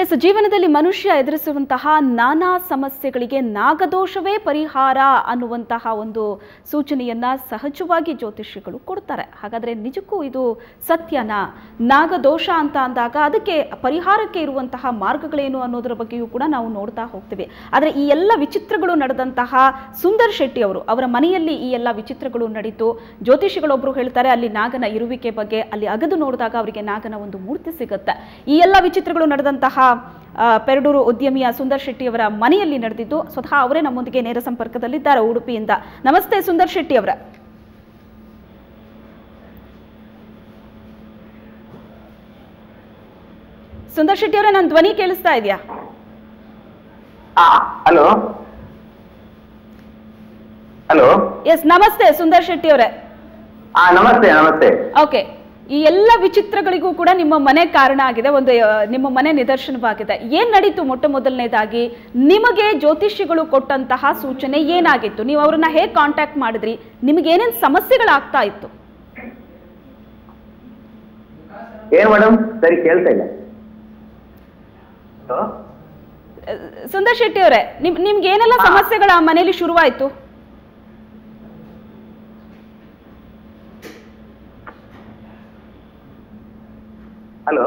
S ಜೀವನದಲ್ಲಿ ಮನುಷ್ಯ ಎದುರಿಸುವಂತಹ ನಾನಾ ಸಮಸ್ಯೆಗಳಿಗೆ ನಾಗದೋಷವೇ ಪರಿಹಾರ ಅನ್ನುವಂತಹ ಒಂದು ಸೂಚನೆಯನ್ನ ಸಹಜವಾಗಿ ಜ್ಯೋತಿಷಿಗಳು ಕೊಡ್ತಾರೆ ಹಾಗಾದ್ರೆ ನಿಜಕ್ಕೂ ಇದು ಸತ್ಯನಾ ನಾಗದೋಷ ಅಂತ ಅಂದಾಗ ಅದಕ್ಕೆ ಪರಿಹಾರಕ್ಕೆ ಇರುವಂತಹ ಮಾರ್ಗಗಳೇನು ಅನ್ನೋದರ ಬಗ್ಗೆಯೂ ಕೂಡ ನಾವು ನೋಡ್ತಾ ಹೋಗ್ತೀವಿ ಆದರೆ ಈ ಎಲ್ಲ ವಿಚಿತ್ರಗಳು ನಡೆದಂತಹ ಸುಂದರ್ ಶೆಟ್ಟಿ ಅವರು ಅವರ ಮನೆಯಲ್ಲಿ ಈ ಎಲ್ಲ ವಿಚಿತ್ರಗಳು ನಡೀತು ಜ್ಯೋತಿಷಿಗಳೊಬ್ರು ಹೇಳ್ತಾರೆ ಅಲ್ಲಿ ನಾಗನ ಇರುವಿಕೆ ಬಗ್ಗೆ ಅಲ್ಲಿ ಅಗದು ನೋಡಿದಾಗ ಅವರಿಗೆ ನಾಗನ ಒಂದು ಮೂರ್ತಿ ಸಿಗುತ್ತೆ ಈ ಎಲ್ಲ ವಿಚಿತ್ರಗಳು ನಡೆದಂತಹ ಆ, ಪೆರಡೂರು ಉದ್ಯಮಿಯ ಸುಂದರ್ ಶೆಟ್ಟಿ ಅವರ ಮನೆಯಲ್ಲಿ ನಡೆದಿದ್ದು ಸ್ವತಃ ಅವರೇ ನಮ್ಮೊಂದಿಗೆ ನೇರ ಸಂಪರ್ಕದಲ್ಲಿದ್ದಾರೆ ಉಡುಪಿಯಿಂದ ನಮಸ್ತೆ ಸುಂದರ್ ಶೆಟ್ಟಿ ಅವರ ಸುಂದರ್ ಶೆಟ್ಟಿ ಅವರೇ ನನ್ನ ಧ್ವನಿ ಕೇಳಿಸ್ತಾ ಇದೆಯಾ ಹಾ ಹಲೋ ಹಲೋ ಎಸ್ ನಮಸ್ತೆ ಸುಂದರ್ ಶೆಟ್ಟಿ ಅವರೇ ಹಾ ನಮಸ್ತೆ ನಮಸ್ತೆ ಓಕೆ ಈ ಎಲ್ಲ ವಿಚಿತ್ರಗಳಿಗೂ ಕೂಡ ನಿಮ್ಮ ಮನೆ ಕಾರಣ ಆಗಿದೆ ಒಂದು ಆ, ನಿಮ್ಮ ಮನೆ ನಿದರ್ಶನವಾಗಿದೆ ಏನ್ ನಡೀತು ಮೊಟ್ಟ ಮೊದಲನೇದಾಗಿ ನಿಮಗೆ ಜ್ಯೋತಿಷಿಗಳು ಕೊಟ್ಟಂತಹ ಸೂಚನೆ ಏನಾಗಿತ್ತು ನೀವು ಅವರನ್ನ ಹೇಗೆ ಕಾಂಟ್ಯಾಕ್ಟ್ ಮಾಡಿದ್ರಿ ನಿಮಗೆ ಏನೇನು ಸಮಸ್ಯೆಗಳಾಗ್ತಾ ಇತ್ತು ಏನ್ ಮೇಡಮ್ ಸರಿ ಕೇಳ್ತಾ ಇಲ್ಲ ಹಲೋ ಆ, ಸುಂದರ್ ಶೆಟ್ಟಿ ಅವರೇ ನಿಮ್ ನಿಮ್ಗೆ ಏನೆಲ್ಲ ಸಮಸ್ಯೆಗಳ ಆ ಮನೇಲಿ ಶುರುವಾಯ್ತು ಹಲೋ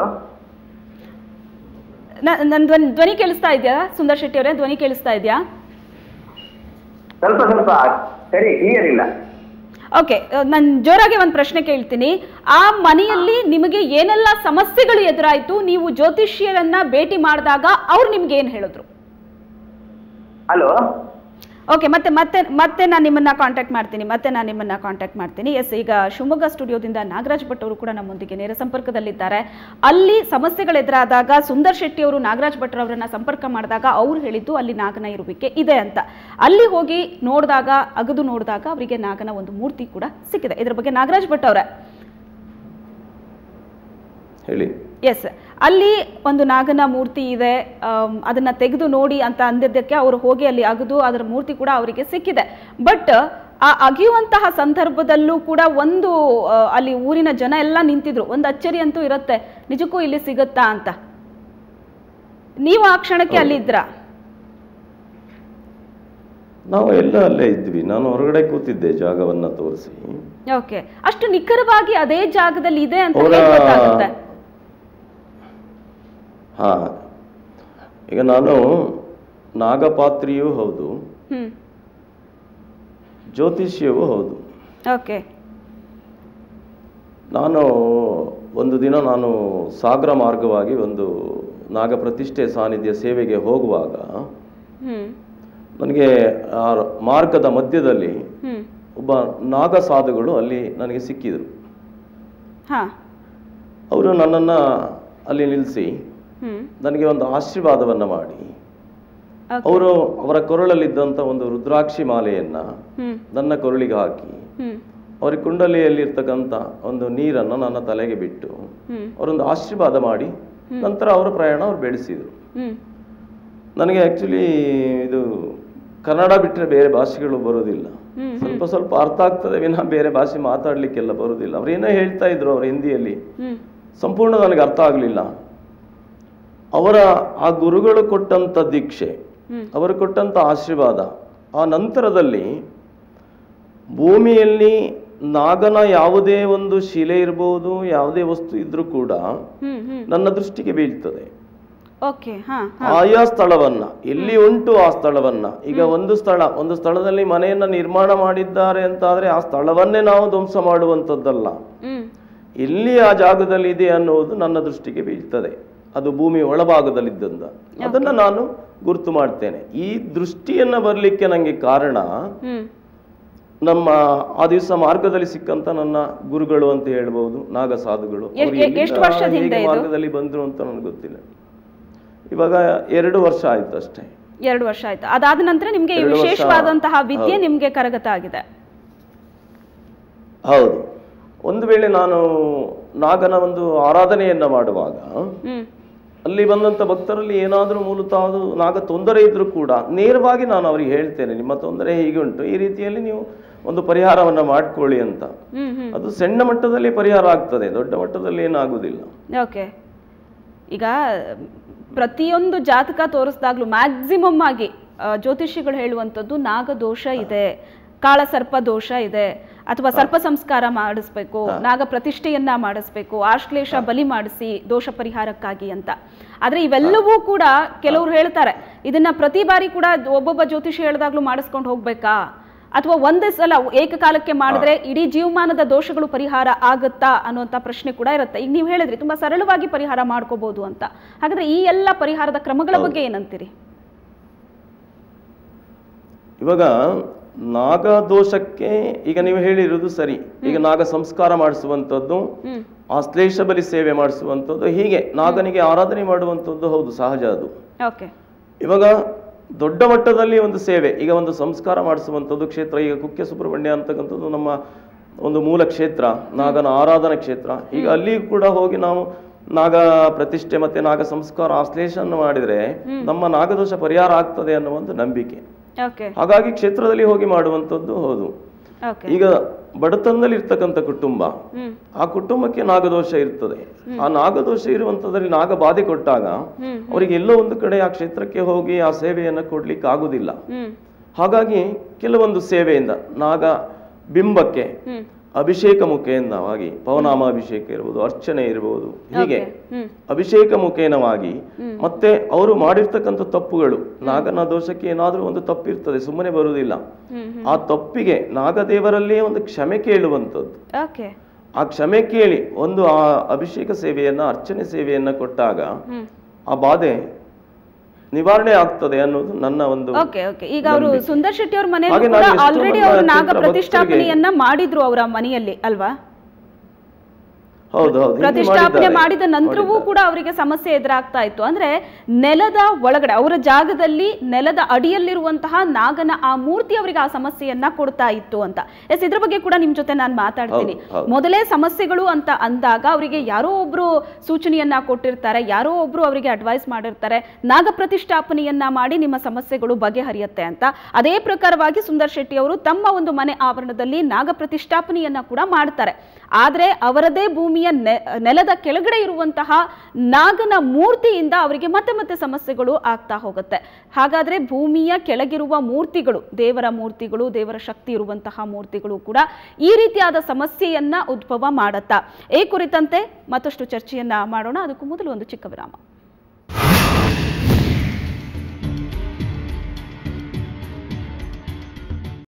ನನ್ನ ಧ್ವನಿ ಧ್ವನಿ ಕೇಳಿಸ್ತಾ ಇದೆಯಾ ಸುಂದರ್ ಶೆಟ್ಟಿ ಅವರೇ ಧ್ವನಿ ಕೇಳಿಸ್ತಾ ಇದೆಯಾ ಸ್ವಲ್ಪ ಸ್ವಲ್ಪ ಸರಿ ಕ್ಲಿಯರ್ ಇಲ್ಲ ಓಕೆ ನಾನು ಜೋರಾಗಿ ಒಂದು ಪ್ರಶ್ನೆ ಕೇಳ್ತೀನಿ ಆ ಮನೆಯಲ್ಲಿ ನಿಮಗೆ ಏನೆಲ್ಲ ಸಮಸ್ಯೆಗಳು ಎದುರಾಯ್ತು ನೀವು ಜ್ಯೋತಿಷ್ಯರನ್ನ ಭೇಟಿ ಮಾಡಿದಾಗ ಅವ್ರು ನಿಮ್ಗೆ ಏನು ಹೇಳಿದ್ರು ಹಲೋ ಓಕೆ ಮತ್ತೆ ಮತ್ತೆ ಮತ್ತೆ ನಾನು ನಿಮ್ಮನ್ನ ಕಾಂಟ್ಯಾಕ್ಟ್ ಮಾಡ್ತೀನಿ ಮತ್ತೆ ನಾನು ನಿಮ್ಮನ್ನ ಕಾಂಟ್ಯಾಕ್ಟ್ ಮಾಡ್ತೀನಿ ಎಸ್ ಈಗ ಶಿವಮೊಗ್ಗ ಸ್ಟುಡಿಯೋದಿಂದ ನಾಗರಾಜ್ ಭಟ್ ಅವರು ಕೂಡ ನಮ್ಮೊಂದಿಗೆ ನೇರ ಸಂಪರ್ಕದಲ್ಲಿದ್ದಾರೆ ಅಲ್ಲಿ ಸಮಸ್ಯೆಗಳು ಎದುರಾದಾಗ ಸುಂದರ್ ಶೆಟ್ಟಿ ಅವರು ನಾಗರಾಜ್ ಭಟ್ ಅವರನ್ನ ಸಂಪರ್ಕ ಮಾಡಿದಾಗ ಅವ್ರು ಹೇಳಿದ್ದು ಅಲ್ಲಿ ನಾಗನ ಇರುವಿಕೆ ಇದೆ ಅಂತ ಅಲ್ಲಿ ಹೋಗಿ ನೋಡಿದಾಗ ಅಗದು ನೋಡಿದಾಗ ಅವರಿಗೆ ನಾಗನ ಒಂದು ಮೂರ್ತಿ ಕೂಡ ಸಿಕ್ಕಿದೆ ಇದ್ರ ಬಗ್ಗೆ ನಾಗರಾಜ್ ಭಟ್ ಅವರೇ ಹೇಳಿ ಎಸ್ ಅಲ್ಲಿ ಒಂದು ನಾಗನ ಮೂರ್ತಿ ಇದೆ ಆಮ್, ಅದನ್ನ ತೆಗೆದು ನೋಡಿ ಅಂತ ಅಂದಿದ್ದಕ್ಕೆ ಅವರು ಹೋಗಿ ಅಲ್ಲಿ ಅಗದು ಅದರ ಮೂರ್ತಿ ಕೂಡ ಅವರಿಗೆ ಸಿಕ್ಕಿದೆ ಬಟ್ ಆ ಅಗಿಯುವಂತಹ ಸಂದರ್ಭದಲ್ಲೂ ಕೂಡ ಒಂದು ಆ, ಅಲ್ಲಿ ಊರಿನ ಜನ ಎಲ್ಲ ನಿಂತಿದ್ರು ಒಂದು ಅಚ್ಚರಿ ಅಂತೂ ಇರುತ್ತೆ ನಿಜಕ್ಕೂ ಇಲ್ಲಿ ಸಿಗುತ್ತಾ ಅಂತ ನೀವು ಆ ಕ್ಷಣಕ್ಕೆ ಅಲ್ಲಿ ಇದ್ರಾ ನಾವು ಎಲ್ಲ ಅಲ್ಲೇ ಇದ್ವಿ ನಾನು ಹೊರಗಡೆ ಕೂತಿದ್ದೆ ಜಾಗವನ್ನ ತೋರಿಸಿ ಓಕೆ ಅಷ್ಟು ನಿಖರವಾಗಿ ಅದೇ ಜಾಗದಲ್ಲಿ ಇದೆ ಅಂತ ಅವರ ಹೇಗೆ ಗೊತ್ತಾಗುತ್ತೆ ಹಾ ಈಗ ನಾನು ನಾಗಪಾತ್ರಿಯೂ ಹೌದು ಹ್ಮ್ ಜ್ಯೋತಿಷ್ಯವೂ ಹೌದು ಓಕೆ ನಾನು ಒಂದು ದಿನ ನಾನು ಸಾಗರ ಮಾರ್ಗವಾಗಿ ಒಂದು ನಾಗ ಪ್ರತಿಷ್ಠೆ ಸಾನ್ನಿಧ್ಯ ಸೇವೆಗೆ ಹೋಗುವಾಗ ಹ್ಮ್ ನನಗೆ ಆ ಮಾರ್ಗದ ಮಧ್ಯದಲ್ಲಿ ಹ್ಮ್ ಒಬ್ಬ ನಾಗ ಸಾಧುಗಳು ಅಲ್ಲಿ ನನಗೆ ಸಿಕ್ಕಿದರು ಹಾ ಅವರು ನನ್ನನ್ನು ಅಲ್ಲಿ ನಿಲ್ಲಿಸಿ ಹ್ಮ್ ನನಗೆ ಒಂದು ಆಶೀರ್ವಾದವನ್ನು ಮಾಡಿ ಓಕೆ ಅವರು ಅವರ ಕೊರಳಲ್ಲಿದ್ದಂಥ ಒಂದು ರುದ್ರಾಕ್ಷಿ ಮಾಲೆಯನ್ನ ಹ್ಮ್ ನನ್ನ ಕೊರಳಿಗೆ ಹಾಕಿ ಹ್ಮ್ ಅವರ ಕುಂಡಲಿಯಲ್ಲಿರ್ತಕ್ಕಂಥ ಒಂದು ನೀರನ್ನು ನನ್ನ ತಲೆಗೆ ಬಿಟ್ಟು ಹ್ಮ್ ಅವರೊಂದು ಆಶೀರ್ವಾದ ಮಾಡಿ ನಂತರ ಅವರ ಪ್ರಯಾಣ ಅವ್ರು ಬೆಳೆಸಿದರು ಹ್ಮ್ ನನಗೆ ಆ್ಯಕ್ಚುಲಿ ಇದು ಕನ್ನಡ ಬಿಟ್ಟರೆ ಬೇರೆ ಭಾಷೆಗಳು ಬರೋದಿಲ್ಲ ಹ್ಮ್ ಸ್ವಲ್ಪ ಸ್ವಲ್ಪ ಅರ್ಥ ಆಗ್ತದೆ ವಿನಃ ಬೇರೆ ಭಾಷೆ ಮಾತಾಡಲಿಕ್ಕೆಲ್ಲ ಬರೋದಿಲ್ಲ ಅವ್ರು ಏನೋ ಹೇಳ್ತಾ ಇದ್ರು ಅವ್ರ ಹಿಂದಿಯಲ್ಲಿ ಹ್ಮ್ ಸಂಪೂರ್ಣ ನನಗೆ ಅರ್ಥ ಆಗಲಿಲ್ಲ ಅವರ ಆ ಗುರುಗಳು ಕೊಟ್ಟಂಥ ದೀಕ್ಷೆ ಹ್ಮ್ ಅವರು ಕೊಟ್ಟಂಥ ಆಶೀರ್ವಾದ ಆ ನಂತರದಲ್ಲಿ ಭೂಮಿಯಲ್ಲಿ ನಾಗನ ಯಾವುದೇ ಒಂದು ಶಿಲೆ ಇರಬಹುದು ಯಾವುದೇ ವಸ್ತು ಇದ್ರೂ ಕೂಡ ಹ್ಮ್ ಹ್ಮ್ ನನ್ನ ದೃಷ್ಟಿಗೆ ಬೀಳ್ತದೆ ಓಕೆ ಹಾ ಹಾ ಆಯಾ ಸ್ಥಳವನ್ನ ಎಲ್ಲಿ ಉಂಟು ಆ ಸ್ಥಳವನ್ನ ಈಗ ಒಂದು ಸ್ಥಳ ಒಂದು ಸ್ಥಳದಲ್ಲಿ ಮನೆಯನ್ನ ನಿರ್ಮಾಣ ಮಾಡಿದ್ದಾರೆ ಅಂತಾದ್ರೆ ಆ ಸ್ಥಳವನ್ನೇ ನಾವು ಧ್ವಂಸ ಮಾಡುವಂಥದ್ದಲ್ಲ ಹ್ಮ್ ಎಲ್ಲಿ ಆ ಜಾಗದಲ್ಲಿ ಇದೆ ಅನ್ನುವುದು ನನ್ನ ದೃಷ್ಟಿಗೆ ಬೀಳ್ತದೆ ಅದು ಭೂಮಿ ಒಳಭಾಗದಲ್ಲಿದ್ದಂದ ಅದನ್ನ ನಾನು ಗುರುತು ಮಾಡ್ತೇನೆ ಈ ದೃಷ್ಟಿಯನ್ನ ಬರ್ಲಿಕ್ಕೆ ನಂಗೆ ಕಾರಣ ಹ್ಮ್ ನಮ್ಮ ಆ ದಿವಸ ಮಾರ್ಗದಲ್ಲಿ ಸಿಕ್ಕಂತ ನನ್ನ ಗುರುಗಳು ಅಂತ ಹೇಳ್ಬಹುದು ನಾಗ ಸಾಧುಗಳು ಎ- ಅವ್ರು ಎ- ಎಲ್ಲಿಂದ ಎಷ್ಟು ವರ್ಷದ ಹೇಗೆ ಹಿಂದೆ ಇದು? ಮಾರ್ಗದಲ್ಲಿ ಬಂದ್ರು ಅಂತ ನನಗೆ ಗೊತ್ತಿಲ್ಲ ಇವಾಗ ಎರಡು ವರ್ಷ ಆಯ್ತು ಅಷ್ಟೇ ಎರಡು ವರ್ಷ ಆಯ್ತು ಅದಾದ ನಂತರ ನಿಮ್ಗೆ ಈ ಎರಡು ವರ್ಷ- ವಿಶೇಷವಾದಂತಹ ವಿದ್ಯೆ ಹೌದು. ನಿಮ್ಗೆ ಕರಗತ ಆಗಿದೆ ಹೌದು ಒಂದು ವೇಳೆ ನಾನು ನಾಗನ ಒಂದು ಆರಾಧನೆಯನ್ನ ಮಾಡುವಾಗ ಹ್ಮ್ ಅಲ್ಲಿ ಬಂದಂತ ಭಕ್ತರಲ್ಲಿ ಏನಾದರೂ ಮೂಲತಃ ಅದು ನಾಗ ತೊಂದರೆ ಇದ್ರೂ ಕೂಡ ನೇರವಾಗಿ ನಾನು ಅವರಿಗೆ ಹೇಳ್ತೇನೆ ನಿಮ್ಮ ತೊಂದರೆ ಹೀಗೆ ಉಂಟು ಈ ರೀತಿಯಲ್ಲಿ ನೀವು ಒಂದು ಪರಿಹಾರವನ್ನ ಮಾಡ್ಕೊಳ್ಳಿ ಅಂತ ಹ್ಮ್ ಹ್ಮ್ ಅದು ಸಣ್ಣ ಮಟ್ಟದಲ್ಲಿ ಪರಿಹಾರ ಆಗ್ತದೆ ದೊಡ್ಡ ಮಟ್ಟದಲ್ಲಿ ಏನಾಗುವುದಿಲ್ಲ ಓಕೆ ಈಗ ಪ್ರತಿಯೊಂದು ಜಾತಕ ತೋರಿಸಿದಾಗ್ಲೂ ಮ್ಯಾಕ್ಸಿಮಮ್ ಆಗಿ ಆ, ಜ್ಯೋತಿಷಿಗಳು ಹೇಳುವಂಥದ್ದು ನಾಗದೋಷ ಇದೆ ಕಾಳಸರ್ಪ ದೋಷ ಇದೆ ಅಥವಾ ಸರ್ಪ ಸಂಸ್ಕಾರ ಮಾಡಿಸ್ಬೇಕು ನಾಗ ಪ್ರತಿಷ್ಠೆಯನ್ನ ಮಾಡಿಸ್ಬೇಕು ಆಶ್ಲೇಷ ಬಲಿ ಮಾಡಿಸಿ ದೋಷ ಪರಿಹಾರಕ್ಕಾಗಿ ಅಂತ ಆದ್ರೆ ಇವೆಲ್ಲವೂ ಕೂಡ ಕೆಲವರು ಹೇಳ್ತಾರೆ ಇದನ್ನ ಪ್ರತಿ ಬಾರಿ ಕೂಡ ಒಬ್ಬೊಬ್ಬ ಜ್ಯೋತಿಷಿ ಹೇಳಿದಾಗ್ಲೂ ಮಾಡಿಸ್ಕೊಂಡು ಹೋಗ್ಬೇಕಾ ಅಥವಾ ಒಂದೇ ಸಲ ಏಕಕಾಲಕ್ಕೆ ಮಾಡಿದ್ರೆ ಇಡೀ ಜೀವಮಾನದ ದೋಷಗಳು ಪರಿಹಾರ ಆಗುತ್ತಾ ಅನ್ನುವಂಥ ಪ್ರಶ್ನೆ ಕೂಡ ಇರುತ್ತೆ ಈಗ ನೀವು ಹೇಳಿದ್ರಿ ತುಂಬಾ ಸರಳವಾಗಿ ಪರಿಹಾರ ಮಾಡ್ಕೋಬಹುದು ಅಂತ ಹಾಗಾದ್ರೆ ಈ ಎಲ್ಲ ಪರಿಹಾರದ ಕ್ರಮಗಳ ಬಗ್ಗೆ ಏನಂತೀರಿ ಇವಾಗ ನಾಗದೋಷಕ್ಕೆ ಈಗ ನೀವು ಹೇಳಿರೋದು ಸರಿ ಈಗ ನಾಗ ಸಂಸ್ಕಾರ ಮಾಡಿಸುವಂಥದ್ದು ಹ್ಮ್ ಆಶ್ಲೇಷ ಬಲಿ ಸೇವೆ ಮಾಡಿಸುವಂಥದ್ದು ಹೀಗೆ ನಾಗನಿಗೆ ಆರಾಧನೆ ಮಾಡುವಂಥದ್ದು ಹೌದು ಸಹಜ ಅದು ಓಕೆ ಇವಾಗ ದೊಡ್ಡ ಮಟ್ಟದಲ್ಲಿ ಒಂದು ಸೇವೆ ಈಗ ಒಂದು ಸಂಸ್ಕಾರ ಮಾಡಿಸುವಂಥದ್ದು ಕ್ಷೇತ್ರ ಈಗ ಕುಕ್ಕೆ ಸುಬ್ರಹ್ಮಣ್ಯ ಅಂತಕ್ಕಂಥದ್ದು ನಮ್ಮ ಒಂದು ಮೂಲ ಕ್ಷೇತ್ರ ನಾಗನ ಆರಾಧನಾ ಕ್ಷೇತ್ರ ಈಗ ಅಲ್ಲಿ ಕೂಡ ಹೋಗಿ ನಾವು ನಾಗ ಪ್ರತಿಷ್ಠೆ ಮತ್ತೆ ನಾಗ ಸಂಸ್ಕಾರ ಆಶ್ಲೇಷನ್ನು ಮಾಡಿದ್ರೆ ನಮ್ಮ ನಾಗದೋಷ ಪರಿಹಾರ ಆಗ್ತದೆ ಅನ್ನೋ ಒಂದು ನಂಬಿಕೆ ಓಕೆ ಹಾಗಾಗಿ ಕ್ಷೇತ್ರದಲ್ಲಿ ಹೋಗಿ ಮಾಡುವಂಥದ್ದು ಹೌದು ಓಕೆ ಈಗ ಬಡತನದಲ್ಲಿ ಇರ್ತಕ್ಕಂಥ ಕುಟುಂಬ ಹ್ಮ್ ಆ ಕುಟುಂಬಕ್ಕೆ ನಾಗದೋಷ ಇರ್ತದೆ ಆ ನಾಗದೋಷ ಇರುವಂತದ್ರಲ್ಲಿ ನಾಗ ಬಾಧೆ ಕೊಟ್ಟಾಗ ಹ್ಮ್. ಅವರಿಗೆ ಎಲ್ಲೋ ಒಂದು ಕಡೆ ಆ ಕ್ಷೇತ್ರಕ್ಕೆ ಹೋಗಿ ಆ ಸೇವೆಯನ್ನು ಕೊಡ್ಲಿಕ್ಕೆ ಆಗುದಿಲ್ಲ ಹ್ಮ್ ಹಾಗಾಗಿ ಕೆಲವೊಂದು ಸೇವೆಯಿಂದ ನಾಗ ಬಿಂಬಕ್ಕೆ ಹ್ಮ್ ಅಭಿಷೇಕ ಮುಖೇನವಾಗಿ ಪವನಾಮ ಅಭಿಷೇಕ ಇರ್ಬೋದು ಅರ್ಚನೆ ಇರ್ಬೋದು ಹೀಗೆ ಹ್ಮ್ ಅಭಿಷೇಕ ಮುಖೇನವಾಗಿ ಮತ್ತೆ ಅವರು ಮಾಡಿರ್ತಕ್ಕಂಥ ತಪ್ಪುಗಳು ನಾಗನ ದೋಷಕ್ಕೆ ಏನಾದರೂ ಒಂದು ತಪ್ಪಿರ್ತದೆ ಸುಮ್ಮನೆ ಬರುವುದಿಲ್ಲ ಹ್ಮ್ ಆ ತಪ್ಪಿಗೆ ನಾಗದೇವರಲ್ಲೇ ಒಂದು ಕ್ಷಮೆ ಕೇಳುವಂಥದ್ದು ಓಕೆ ಆ ಕ್ಷಮೆ ಕೇಳಿ ಒಂದು ಆ ಅಭಿಷೇಕ ಸೇವೆಯನ್ನ ಅರ್ಚನೆ ಸೇವೆಯನ್ನ ಕೊಟ್ಟಾಗ ಹ್ಮ್ ಆ ಬಾಧೆ ನಿವಾರಣೆ ಆಗ್ತದೆ ಅನ್ನೋದು ನನ್ನ ಒಂದು ಓಕೆ ಓಕೆ ಈಗ ಅವರು ನಂಬಿಕೆ. ಸುಂದರ್ ಶೆಟ್ಟಿ ಅವ್ರ ಹಾಗೆ ಮನೆಯಲ್ಲಿ ನಾನು ಕೂಡ ಎಷ್ಟೋ ಆಲ್ರೆಡಿ ನಮ್ಮ ಅವರು ನಾಗ ಕ್ಷೇತ್ರ ಪ್ರತಿಷ್ಠಾಪನೆಯನ್ನ ಮಾಡಿದ್ರು ಅವರ ಮನೆಯಲ್ಲಿ ಅಲ್ವಾ ಹೌದು ಹೌದು ಹಿಂದೆ ಪ್ರತಿಷ್ಠಾಪನೆ ಮಾಡಿದ್ದಾರೆ. ಮಾಡಿದ ನಂತರವೂ ಮಾಡಿದ್ದಾರೆ. ಕೂಡ ಅವರಿಗೆ ಸಮಸ್ಯೆ ಎದುರಾಗ್ತಾ ಇತ್ತು ಅಂದ್ರೆ ನೆಲದ ಒಳಗಡೆ ಅವರ ಜಾಗದಲ್ಲಿ ನೆಲದ ಅಡಿಯಲ್ಲಿರುವಂತಹ ನಾಗನ ಆ ಮೂರ್ತಿ ಅವರಿಗೆ ಆ ಸಮಸ್ಯೆಯನ್ನ ಕೊಡ್ತಾ ಇತ್ತು ಅಂತ ಎಸ್ ಇದ್ರ ಬಗ್ಗೆ ಕೂಡ ನಿಮ್ ಜೊತೆ ನಾನು ಮಾತಾಡ್ತೀನಿ ಹೌದು, ಹೌದು. ಮೊದಲೇ ಸಮಸ್ಯೆಗಳು ಅಂತ ಅಂದಾಗ ಅವರಿಗೆ ಯಾರೋ ಒಬ್ರು ಸೂಚನೆಯನ್ನ ಕೊಟ್ಟಿರ್ತಾರೆ ಯಾರೋ ಒಬ್ರು ಅವರಿಗೆ ಅಡ್ವೈಸ್ ಮಾಡಿರ್ತಾರೆ ನಾಗ ಪ್ರತಿಷ್ಠಾಪನೆಯನ್ನ ಮಾಡಿ ನಿಮ್ಮ ಸಮಸ್ಯೆಗಳು ಬಗೆಹರಿಯುತ್ತೆ ಅಂತ ಅದೇ ಪ್ರಕಾರವಾಗಿ ಸುಂದರ್ ಶೆಟ್ಟಿ ಅವರು ತಮ್ಮ ಒಂದು ಮನೆ ಆವರಣದಲ್ಲಿ ನಾಗ ಪ್ರತಿಷ್ಠಾಪನೆಯನ್ನ ಕೂಡ ಮಾಡ್ತಾರೆ ಆದ್ರೆ ಅವರದೇ ಭೂಮಿಯ ne- ನೆಲದ ಕೆಳಗಡೆ ಇರುವಂತಹ ನಾಗನ ಮೂರ್ತಿಯಿಂದ ಅವರಿಗೆ ಮತ್ತೆ ಮತ್ತೆ ಸಮಸ್ಯೆಗಳು ಆಗ್ತಾ ಹೋಗುತ್ತೆ ಹಾಗಾದ್ರೆ ಭೂಮಿಯ ಕೆಳಗಿರುವ ಮೂರ್ತಿಗಳು ದೇವರ ಮೂರ್ತಿಗಳು ದೇವರ ಶಕ್ತಿ ಇರುವಂತಹ ಮೂರ್ತಿಗಳು ಕೂಡ ಈ ರೀತಿಯಾದ ಸಮಸ್ಯೆಯನ್ನ ಉದ್ಭವ ಮಾಡತ್ತಾ ಈ ಕುರಿತಂತೆ ಮತ್ತಷ್ಟು ಚರ್ಚೆಯನ್ನ ಮಾಡೋಣ ಅದಕ್ಕೂ ಮೊದಲು ಒಂದು ಚಿಕ್ಕ ವಿರಾಮ